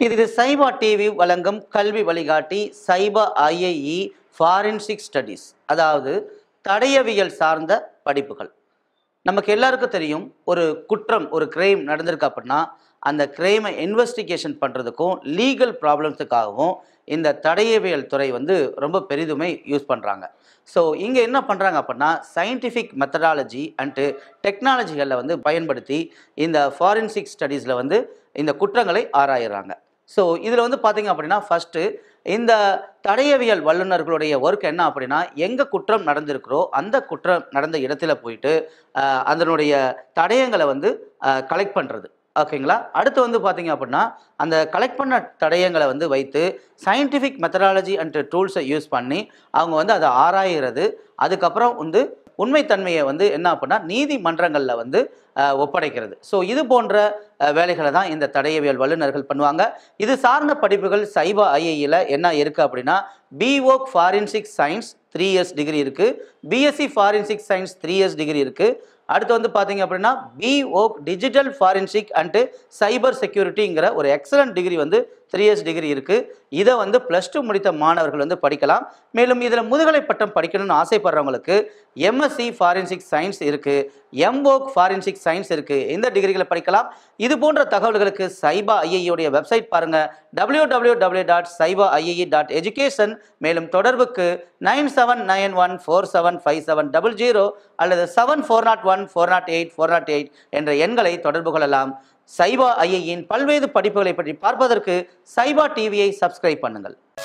இது சைபா டிவி வழங்கும் கல்வி வழிகாட்டி சைபா ஐஐஇ ஃபாரன்சிக் ஸ்டடீஸ் அதாவது தடயவியல் சார்ந்த படிப்புகள் நமக்கு எல்லாருக்கும் தெரியும் ஒரு குற்றம் ஒரு கிரைம் நடந்திருக்கு அப்படின்னா அந்த கிரைமை இன்வெஸ்டிகேஷன் பண்ணுறதுக்கும் லீகல் ப்ராப்ளம்ஸுக்காகவும் இந்த தடயவியல் துறை வந்து ரொம்ப பெரிதுமை யூஸ் பண்ணுறாங்க ஸோ இங்கே என்ன பண்ணுறாங்க அப்படின்னா சயின்டிஃபிக் மெத்தடாலஜி அண்டு டெக்னாலஜிகளில் வந்து பயன்படுத்தி இந்த ஃபாரன்சிக் ஸ்டடீஸில் வந்து இந்த குற்றங்களை ஆராயிறாங்க ஸோ இதில் வந்து பார்த்தீங்க அப்படின்னா ஃபஸ்ட்டு இந்த தடயவியல் வல்லுநர்களுடைய ஒர்க் என்ன அப்படின்னா எங்கே குற்றம் நடந்திருக்கிறோ அந்த குற்றம் நடந்த இடத்துல போயிட்டு ஆஹ், அதனுடைய தடயங்களை வந்து கலெக்ட் பண்ணுறது ஓகேங்களா அடுத்து வந்து பார்த்தீங்க அப்படின்னா அந்த கலெக்ட் பண்ண தடயங்களை வந்து வைத்து சயின்டிஃபிக் மெத்தடாலஜி அண்ட் டூல்ஸை யூஸ் பண்ணி அவங்க வந்து அதை ஆராயிறது அதுக்கப்புறம் வந்து உண்மைத்தன்மையை வந்து என்ன அப்படின்னா நீதிமன்றங்களில் வந்து ஆஹ், ஒப்படைக்கிறது ஸோ இது போன்ற ஆஹ், வேலைகளை தான் இந்த தடயவியல் வல்லுநர்கள் பண்ணுவாங்க இது சார்ந்த படிப்புகள் சைபா ஐஐயில் என்ன இருக்குது அப்படின்னா பிஓக் forensic science three years degree இருக்குது BSc forensic science three years degree இருக்குது அடுத்து வந்து பார்த்தீங்க அப்படின்னா பிஓக் டிஜிட்டல் ஃபாரின்சிக் அண்டு சைபர் செக்யூரிட்டிங்கிற ஒரு எக்ஸலண்ட் டிகிரி வந்து த்ரீ இயர்ஸ் டிகிரி இருக்குது இதை வந்து ப்ளஸ் டூ முடித்த மாணவர்கள் வந்து படிக்கலாம் மேலும் இதில் முதுகலை பட்டம் படிக்கணும்னு ஆசைப்படுறவங்களுக்கு எம்எஸ்சி ஃபாரின்சிக் சயின்ஸ் இருக்குது எம்ஓக் ஃபாரின்சிக் சயின்ஸ் இருக்குது இந்த டிகிரிகளை படிக்கலாம் இது போன்ற தகவல்களுக்கு சைபா ஐஐயோடைய வெப்சைட் பாருங்கள் W W W dot Cyba IIE dot education மேலும் தொடர்புக்கு nine seven nine one four seven five seven double zero அல்லது seven four naught one four naught eight four naught eight என்ற எண்களை தொடர்பு கொள்ளலாம் சைபா ஐஐயின் பல்வேறு படிப்புகளை பற்றி பார்ப்பதற்கு சைபா டிவியை சப்ஸ்கிரைப் பண்ணுங்கள்